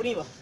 புரியும் வா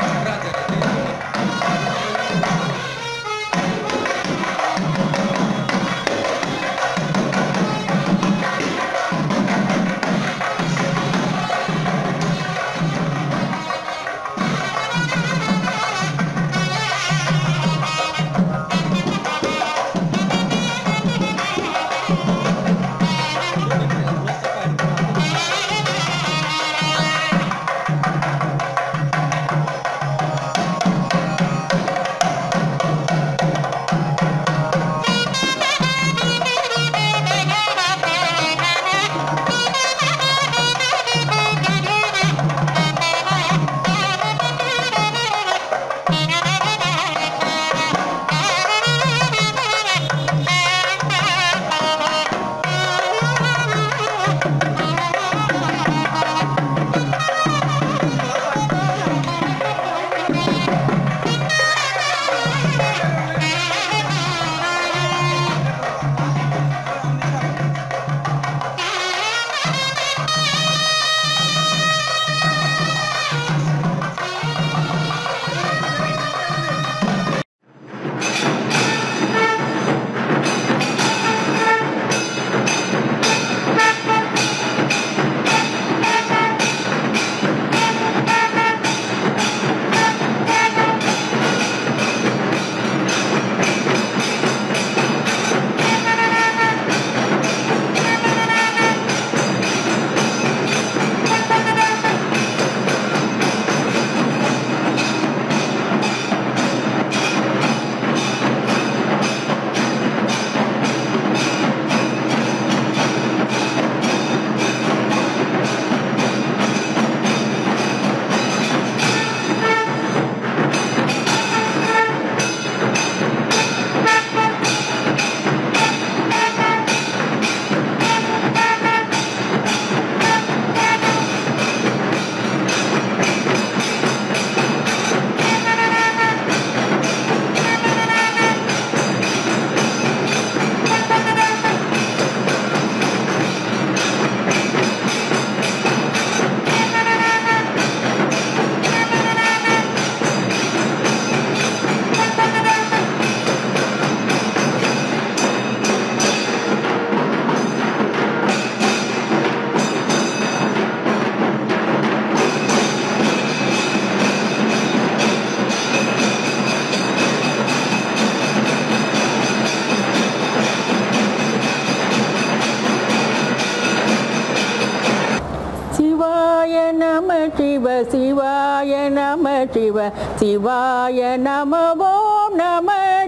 சிவாய நம சிவ சிவாய நம சிவ சிவாய நம ஓம் நம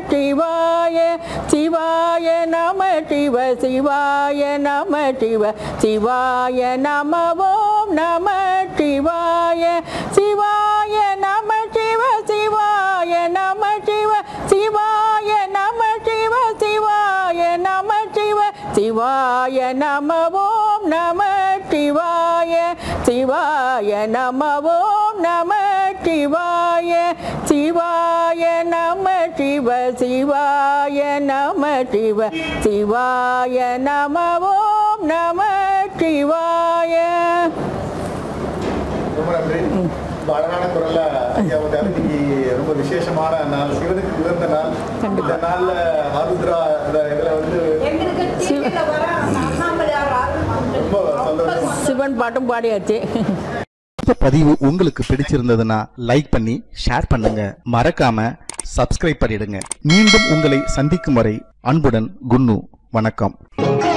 சிவாய சிவாய நம சிவ சிவாய நம சிவ சிவாய நம ஓம் நம சிவாய சிவாய நம சிவ சிவாய நம சிவ சிவாய நம சிவ சிவாய நம சிவ சிவாய நம ஓம் நம சிவாய சிவாய நம ஓம் நம சிவாய சிவாய நம சிவ சிவாய நம சிவ சிவாய நம ஓம் நம சிவாய ரொம்ப நன்றி ரொம்ப அழகான குரல்ல ஐயா வந்து இன்னைக்கு ரொம்ப விசேஷமான நாள் சிவனுக்கு உகந்த நாள் இந்த நாள்ல ஆருத்ரா இந்த இதுல வந்து ரொம்ப சந்தோஷமா சிவன் பாட்டும் பாடியாச்சு இந்த பதிவு உங்களுக்கு பிடிச்சிருந்ததுன்னா லைக் பண்ணி ஷேர் பண்ணுங்க மறக்காம சப்ஸ்கிரைப் பண்ணிடுங்க மீண்டும் உங்களை சந்திக்கும் வரை அன்புடன் குன்னு வணக்கம்